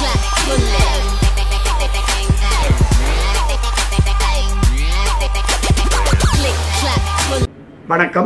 clap for love. Click clap for வணக்கம்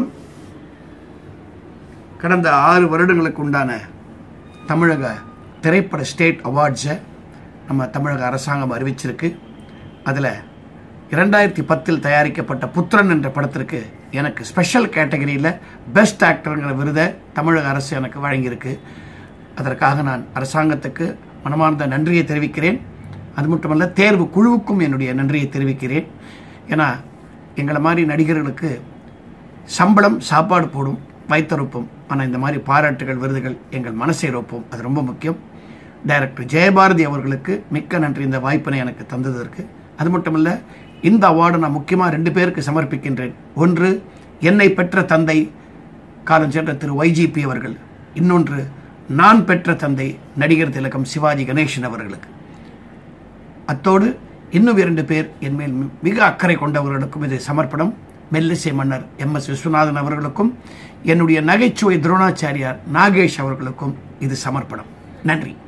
கடந்த ஆறு வருடங்களுக்கு உண்டான தமிழக திரைப்பட ஸ்டேட் அவார்ட்ஸை நம்ம தமிழக அரசாங்கம் அறிவிச்சிருக்கு அதில் இரண்டாயிரத்தி பத்தில் தயாரிக்கப்பட்ட புத்திரன் என்ற படத்திற்கு எனக்கு ஸ்பெஷல் கேட்டகரியில் பெஸ்ட் ஆக்டருங்கிற விருதை தமிழக அரசு எனக்கு வழங்கியிருக்கு அதற்காக நான் அரசாங்கத்துக்கு மனமார்ந்த நன்றியை தெரிவிக்கிறேன் அது மட்டுமல்ல தேர்வு குழுவுக்கும் என்னுடைய நன்றியை தெரிவிக்கிறேன் ஏன்னா எங்களை மாதிரி நடிகர்களுக்கு சம்பளம் சாப்பாடு போடும் வைத்தறுப்போம் ஆனால் இந்த மாதிரி பாராட்டுகள் விருதுகள் எங்கள் மனசை ரொப்போம் அது ரொம்ப முக்கியம் டைரக்டர் ஜெயபாரதி அவர்களுக்கு மிக்க நன்றி இந்த வாய்ப்பினை எனக்கு தந்ததற்கு அது மட்டுமல்ல இந்த அவார்டு நான் முக்கியமாக ரெண்டு பேருக்கு சமர்ப்பிக்கின்றேன் ஒன்று என்னை பெற்ற தந்தை காலம் சென்ற திரு ஒய்ஜிபி அவர்கள் இன்னொன்று நான் பெற்ற தந்தை நடிகர் திலகம் சிவாஜி கணேசன் அவர்களுக்கு அத்தோடு இன்னும் இரண்டு பேர் என் மேல் மி- மிக அக்கறை கொண்டவர்களுக்கும் இது சமர்ப்பணம் மெல்லிசை மன்னர் எம் எஸ் விஸ்வநாதன் அவர்களுக்கும் என்னுடைய நகைச்சுவை துரோணாச்சாரியார் நாகேஷ் அவர்களுக்கும் இது சமர்ப்பணம் நன்றி